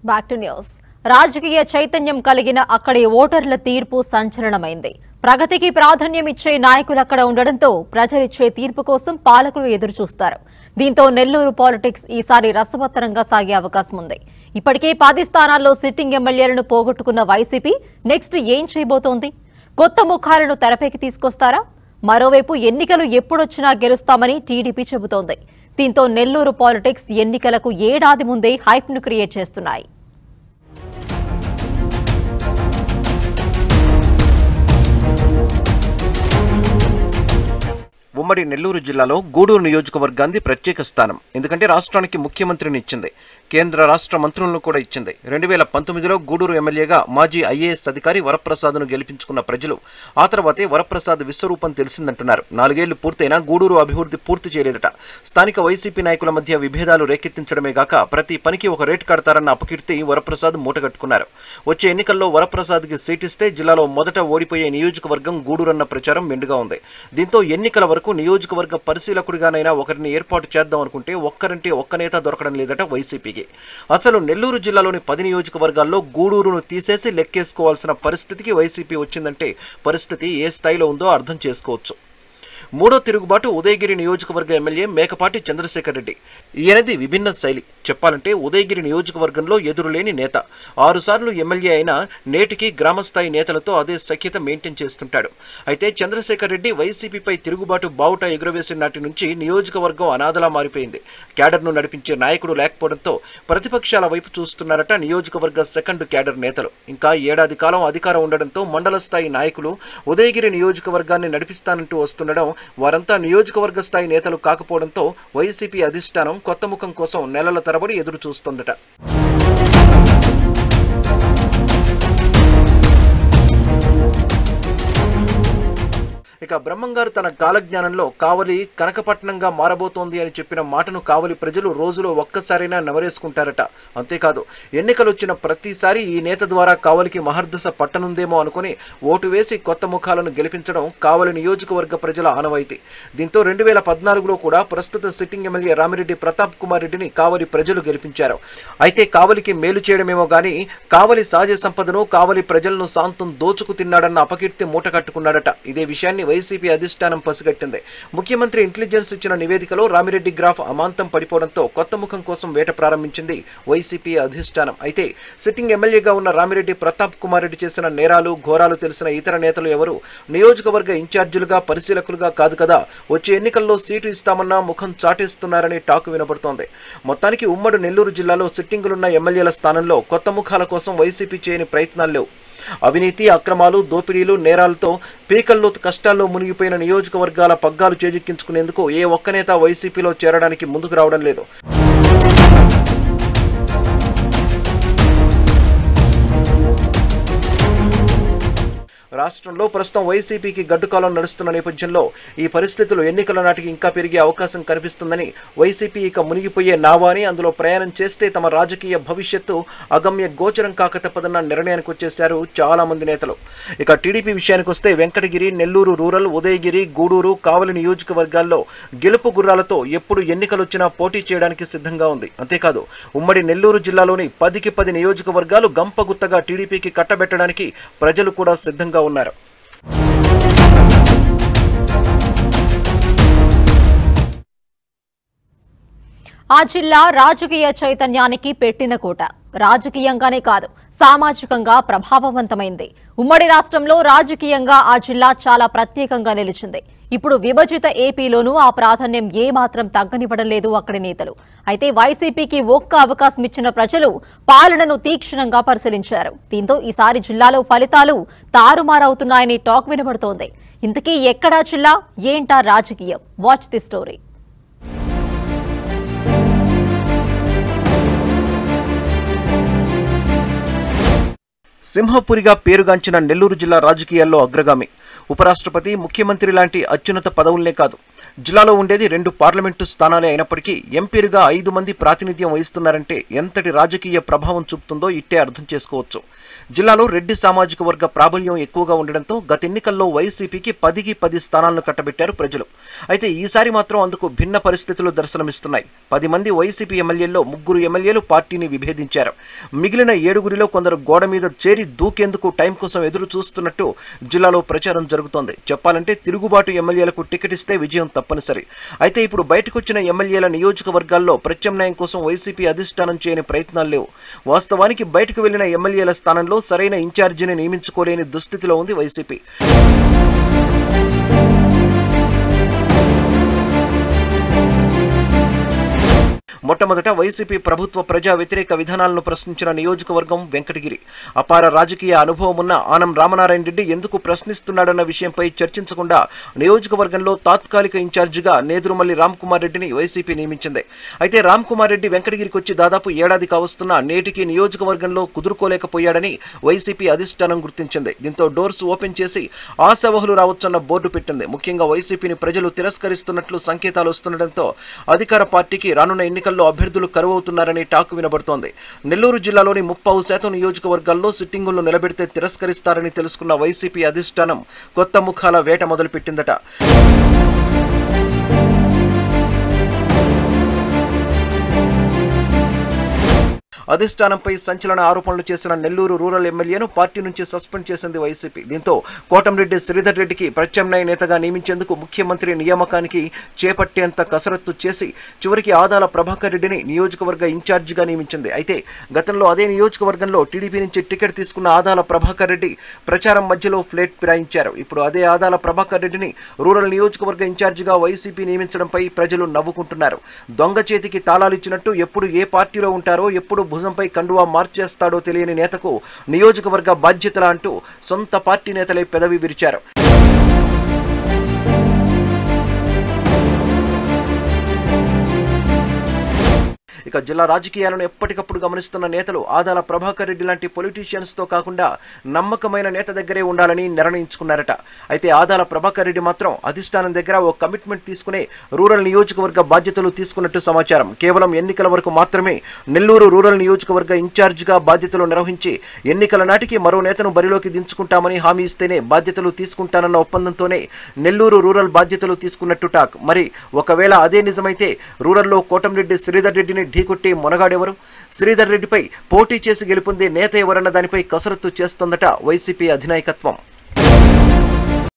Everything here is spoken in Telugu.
బ్యాక్ టు న్యూస్ రాజకీయ చైతన్యం కలిగిన అక్కడి ఓటర్ల తీర్పు సంచలనమైంది ప్రగతికి ప్రాధాన్యం ఇచ్చే నాయకులు అక్కడ ఉండడంతో ప్రజలిచ్చే తీర్పు కోసం పాలకులు ఎదురుచూస్తారు దీంతో నెల్లూరు పాలిటిక్స్ ఈసారి రసవత్తరంగా సాగే అవకాశం ఉంది ఇప్పటికే పది స్థానాల్లో సిట్టింగ్ ఎమ్మెల్యేలను పోగొట్టుకున్న వైసీపీ నెక్స్ట్ ఏం చేయబోతోంది కొత్త ముఖాలను తెరపైకి తీసుకొస్తారా మరోవైపు ఎన్నికలు ఎప్పుడొచ్చినా గెలుస్తామని టీడీపీ చెబుతోంది దీంతో నెల్లూరు పాలిటిక్స్ ఎన్నికలకు ఏడాది ముందే హైప్ ను క్రియేట్ చేస్తున్నాయి ఉమ్మడి నెల్లూరు జిల్లాలో గూడూరు నియోజకవర్గాన్ని ప్రత్యేక స్థానం ఎందుకంటే రాష్ట్రానికి ముఖ్యమంత్రిని ఇచ్చింది కేంద్ర రాష్ట్ర మంత్రులను కూడా ఇచ్చింది రెండు వేల పంతొమ్మిదిలో గూడూరు ఎమ్మెల్యేగా మాజీ ఐఏఎస్ అధికారి వరప్రసాద్ను గెలిపించుకున్న ప్రజలు ఆ తర్వాతే వరప్రసాద్ విశ్వరూపం తెలిసిందంటున్నారు నాలుగేళ్లు పూర్తయినా గూడూరు అభివృద్ధి పూర్తి చేయలేదట స్థానిక వైసీపీ నాయకుల మధ్య విభేదాలు రేకెత్తించడమే గాక ప్రతి పనికి ఒక రేటు కడతారన్న అపకీర్తి వరప్రసాద్ మూటగట్టుకున్నారు వచ్చే ఎన్నికల్లో వరప్రసాద్కి సీటిస్తే జిల్లాలో మొదట ఓడిపోయే నియోజకవర్గం గూడూరన్న ప్రచారం మెండుగా ఉంది దీంతో ఎన్నికల వరకు నియోజకవర్గ పరిశీలకుడిగానైనా ఒకరిని ఏర్పాటు చేద్దాం అనుకుంటే ఒక్కరంటే ఒక్క నేత దొరకడం లేదట వైసీపీకి అసలు నెల్లూరు జిల్లాలోని పది నియోజకవర్గాల్లో గూడూరును తీసేసి లెక్కేసుకోవాల్సిన పరిస్థితికి వైసీపీ వచ్చిందంటే పరిస్థితి ఏ స్థాయిలో ఉందో అర్థం చేసుకోవచ్చు మూడో తిరుగుబాటు ఉదయగిరి నియోజకవర్గ ఎమ్మెల్యే మేకపాటి చంద్రశేఖర్ రెడ్డి ఈయనది విభిన్న శైలి చెప్పాలంటే ఉదయగిరి నియోజకవర్గంలో ఎదురులేని నేత ఆరుసార్లు ఎమ్మెల్యే అయినా నేటికి గ్రామస్థాయి నేతలతో అదే సఖ్యత మెయింటైన్ చేస్తుంటాడు అయితే చంద్రశేఖర్ రెడ్డి వైసీపీపై తిరుగుబాటు బావుట ఎగురవేసిన నాటి నుంచి నియోజకవర్గం అనాథలా మారిపోయింది క్యాడర్ను నడిపించే నాయకుడు లేకపోవడంతో ప్రతిపక్షాల వైపు చూస్తున్నారట నియోజకవర్గ సెకండ్ క్యాడర్ నేతలు ఇంకా ఏడాది కాలం అధికారం ఉండడంతో మండల స్థాయి నాయకులు ఉదయగిరి నియోజకవర్గాన్ని నడిపిస్తానంటూ వస్తుండడం వారంతా నియోజకవర్గ స్థాయి నేతలు కాకపోవడంతో వైసీపీ అధిష్టానం కొత్త ముఖం కోసం నెలల తరబడి ఎదురు చూస్తోందట ఇక బ్రహ్మంగారు తన కాలజ్ఞానంలో కావలి కనకపట్నంగా మారబోతోంది అని చెప్పిన మాటను కావలి ప్రజలు రోజులో ఒక్కసారైనా నెమరేసుకుంటారట అంతేకాదు ఎన్నికలు వచ్చిన ప్రతిసారి ఈ నేత ద్వారా కావలికి మహర్దశ పట్టనుందేమో అనుకుని ఓటు వేసి కొత్త ముఖాలను గెలిపించడం కావలి నియోజకవర్గ ప్రజల ఆనవాయితీ దీంతో రెండు వేల పద్నాలుగులో కూడా ప్రస్తుత సిట్టింగ్ ఎమ్మెల్యే రామిరెడ్డి ప్రతాప్ కుమార్ రెడ్డిని కావలి ప్రజలు గెలిపించారు అయితే కావలికి మేలు చేయడమేమో గాని కావలి సహజ సంపదను కావలి ప్రజలను శాంతం దోచుకు తిన్నాడన్న అపకీర్తి మూట కట్టుకున్నాడట ఇదే విషయాన్ని వైసీపీ అధిష్టానం పసిగట్టింది ముఖ్యమంత్రి ఇంటెలిజెన్స్ ఇచ్చిన నివేదికలో రామిరెడ్డి గ్రాఫ్ అమాంతం పడిపోవడంతో కొత్త ముఖం కోసం వేట ప్రారంభించింది వైసీపీ అధిష్టానం అయితే సిట్టింగ్ ఎమ్మెల్యేగా ఉన్న రామిరెడ్డి ప్రతాప్ కుమార్ రెడ్డి చేసిన నేరాలు ఘోరాలు తెలిసిన ఇతర నేతలు ఎవరు నియోజకవర్గ ఇన్ఛార్జీలుగా పరిశీలకులుగా కాదు కదా వచ్చే ఎన్నికల్లో సీటు ఇస్తామన్నా ముఖం చాటేస్తున్నారని టాకు వినబడుతోంది మొత్తానికి ఉమ్మడి నెల్లూరు జిల్లాలో సిట్టింగులున్న ఎమ్మెల్యేల స్థానంలో కొత్త ముఖాల కోసం వైసీపీ చేయని ప్రయత్నాలు లేవు అవినీతి అక్రమాలు దోపిడీలు నేరాలతో పీకల్లో కష్టాల్లో మునిగిపోయిన నియోజకవర్గాల పగ్గాలు చేజిక్కించుకునేందుకు ఏ ఒక్క నేత వైసీపీలో చేరడానికి ముందుకు రావడం లేదు రాష్ట్రంలో ప్రస్తుతం వైసీపీకి గడ్డుకాలం నడుస్తున్న నేపథ్యంలో ఈ పరిస్థితులు ఎన్నికల నాటికి ఇంకా పెరిగే అవకాశం కనిపిస్తుందని వైసీపీ ఇక మునిగిపోయే నావా అని అందులో ప్రయాణం చేస్తే తమ రాజకీయ భవిష్యత్తు అగమ్య గోచరం కాక తప్పదన్న నిర్ణయానికి వచ్చేశారు చాలా మంది నేతలు ఇక టీడీపీ విషయానికి వస్తే వెంకటగిరి నెల్లూరు రూరల్ ఉదయగిరి గూడూరు కావలి నియోజకవర్గాల్లో గెలుపు గుర్రాలతో ఎప్పుడు ఎన్నికలొచ్చినా పోటీ చేయడానికి సిద్ధంగా ఉంది అంతేకాదు ఉమ్మడి నెల్లూరు జిల్లాలోని పదికి పది నియోజకవర్గాలు గంపగుత్తగా టీడీపీకి కట్టబెట్టడానికి ప్రజలు కూడా సిద్ధంగా ఉన్నారు ఆ జిల్లా రాజకీయ చైతన్యానికి పెట్టిన కోట రాజకీయంగానే కాదు సామాజికంగా ప్రభావవంతమైంది ఉమ్మడి రాష్ట్రంలో రాజకీయంగా ఆ జిల్లా చాలా ప్రత్యేకంగా నిలిచింది ఇప్పుడు విభజిత ఏపీలోనూ ఆ ప్రాధాన్యం ఏమాత్రం తగ్గనివ్వడం లేదు అక్కడి నేతలు అయితే వైసీపీకి ఒక్క అవకాశం ఇచ్చిన ప్రజలు పాలనను తీక్షణంగా పరిశీలించారు దీంతో ఈసారి జిల్లాలో ఫలితాలు తారుమారవుతున్నాయని టాక్ వినబడుతోంది ఇంతకీ ఎక్కడా జిల్లా ఏంటా రాజకీయం వాచ్ ది స్టోరీ సింహపురిగా పేరుగాంచిన నెల్లూరు జిల్లా రాజకీయాల్లో అగ్రగామి ఉపరాష్ట్రపతి ముఖ్యమంత్రి లాంటి అత్యున్నత పదవులనే కాదు జిల్లాలో ఉండేది రెండు పార్లమెంటు స్థానాలే అయినప్పటికీ ఎంపీలుగా ఐదు మంది ప్రాతినిధ్యం వహిస్తున్నారంటే ఎంతటి రాజకీయ ప్రభావం చూపుతుందో ఇట్టే అర్థం చేసుకోవచ్చు జిల్లాలో రెడ్డి సామాజిక వర్గ ప్రాబల్యం ఎక్కువగా ఉండడంతో గత ఎన్నికల్లో వైసీపీకి పదికి పది స్థానాలను కట్టబెట్టారు ప్రజలు అయితే ఈసారి మాత్రం అందుకు భిన్న పరిస్థితులు దర్శనమిస్తున్నాయి పది మంది వైసీపీ ఎమ్మెల్యేల్లో ముగ్గురు ఎమ్మెల్యేలు పార్టీని విభేదించారు మిగిలిన ఏడుగురిలో కొందరు గోడ మీద చేరి దూకేందుకు టైం కోసం ఎదురు చూస్తున్నట్టు జిల్లాలో ప్రచారం జరుగుతోంది చెప్పాలంటే తిరుగుబాటు ఎమ్మెల్యేలకు టికెట్ ఇస్తే విజయం తప్పనిసరి అయితే ఇప్పుడు బయటకొచ్చిన ఎమ్మెల్యేల నియోజకవర్గాల్లో ప్రత్యామ్నాయం కోసం వైసీపీ అధిష్టానం చేయని ప్రయత్నాలు లేవు వాస్తవానికి బయటకు వెళ్లిన ఎమ్మెల్యేల స్థానంలో సరైన ఇన్ఛార్జిని నియమించుకోలేని దుస్థితిలో ఉంది వైసీపీ మొట్టమొదట వైసీపీ ప్రభుత్వ ప్రజా వ్యతిరేక విధానాలను ప్రశ్నించిన నియోజకవర్గం వెంకటగిరి అపార రాజకీయ అనుభవం ఉన్న ఆనం రామనారాయణ రెడ్డి ఎందుకు ప్రశ్నిస్తున్నాడన్న విషయంపై చర్చించకుండా నియోజకవర్గంలో తాత్కాలిక ఇన్ఛార్జిగా నేదురుమల్లి రామ్కుమార్ రెడ్డిని వైసీపీ నియమించింది అయితే రామ్కుమార్ రెడ్డి వెంకటగిరికి వచ్చి దాదాపు ఏడాది కావస్తున్న నేటికి నియోజకవర్గంలో కుదురుకోలేకపోయాడని వైసీపీ అధిష్టానం గుర్తించింది దీంతో డోర్స్ ఓపెన్ చేసి ఆశావహులు రావచ్చన్న బోర్డు పెట్టింది ముఖ్యంగా వైసీపీని ప్రజలు తిరస్కరిస్తున్నట్లు సంకేతాలు వస్తుండటంతో అధికార పార్టీకి రానున్న ఎన్నికల్లో అభ్యర్థులు కరువవుతున్నారని టాక్ వినబడుతోంది నెల్లూరు జిల్లాలోని ముప్పావు శాతం నియోజకవర్గాల్లో సిట్టింగులను నిలబెడితే తిరస్కరిస్తారని తెలుసుకున్న వైసీపీ అధిష్టానం కొత్త ముఖాల వేట మొదలుపెట్టిందట అధిష్టానంపై సంచలన ఆరోపణలు చేసిన నెల్లూరు రూరల్ ఎమ్మెల్యేను పార్టీ నుంచి సస్పెండ్ చేసింది వైసీపీ దీంతో కోటంరెడ్డి శ్రీధర్ రెడ్డికి ప్రత్యామ్నాయ నేతగా నియమించేందుకు ముఖ్యమంత్రి నియామకానికి చేపట్టేంత కసరత్తు చేసి చివరికి ఆదాల ప్రభాకర్ రెడ్డిని నియోజకవర్గ ఇన్ఛార్జిగా నియమించింది అయితే గతంలో అదే నియోజకవర్గంలో టీడీపీ నుంచి టికెట్ తీసుకున్న ఆదాల ప్రభాకర్ రెడ్డి ప్రచారం మధ్యలో ఫ్లేట్ ఫిరాయించారు ఇప్పుడు అదే ఆదాల ప్రభాకర్ రెడ్డిని రూరల్ నియోజకవర్గ ఇన్ఛార్జిగా వైసీపీ నియమించడంపై ప్రజలు నవ్వుకుంటున్నారు దొంగ చేతికి తాళాలు ఇచ్చినట్టు ఎప్పుడు ఏ పార్టీలో ఉంటారో ఎప్పుడు భుజంపై కండువా మార్చేస్తాడో తెలియని నేతకు నియోజకవర్గ బాధ్యతల అంటూ సొంత పార్టీ నేతలే పెదవి విరిచారు ఇక జిల్లా రాజకీయాలను ఎప్పటికప్పుడు గమనిస్తున్న నేతలు ఆదాల ప్రభాకర్ రెడ్డి లాంటి పొలిటీషియన్స్ తో కాకుండా నమ్మకమైన నేత దగ్గరే ఉండాలని నిర్ణయించుకున్నారట అయితే ఆదాల ప్రభాకర్ రెడ్డి మాత్రం అధిష్టానం దగ్గర ఓ కమిట్మెంట్ తీసుకునే రూరల్ నియోజకవర్గ బాధ్యతలు తీసుకున్నట్టు సమాచారం కేవలం ఎన్నికల వరకు మాత్రమే నెల్లూరు రూరల్ నియోజకవర్గ ఇన్ఛార్జిగా బాధ్యతలు నిర్వహించి ఎన్నికల నాటికి మరో నేతను బరిలోకి దించుకుంటామని హామీ ఇస్తేనే బాధ్యతలు తీసుకుంటానన్న ఒప్పందంతోనే నెల్లూరు రూరల్ బాధ్యతలు తీసుకున్నట్టు టాక్ మరి ఒకవేళ అదే నిజమైతే రూరల్లో కోటంరెడ్డి శ్రీధర్ రెడ్డిని ఢీకొట్టి మొనగాడెవరు శ్రీధర్ రెడ్డిపై పోటీ చేసి గెలుపొందే నేత ఎవరన్న దానిపై కసరత్తు చేస్తోందట వైసీపీ అధినాయకత్వం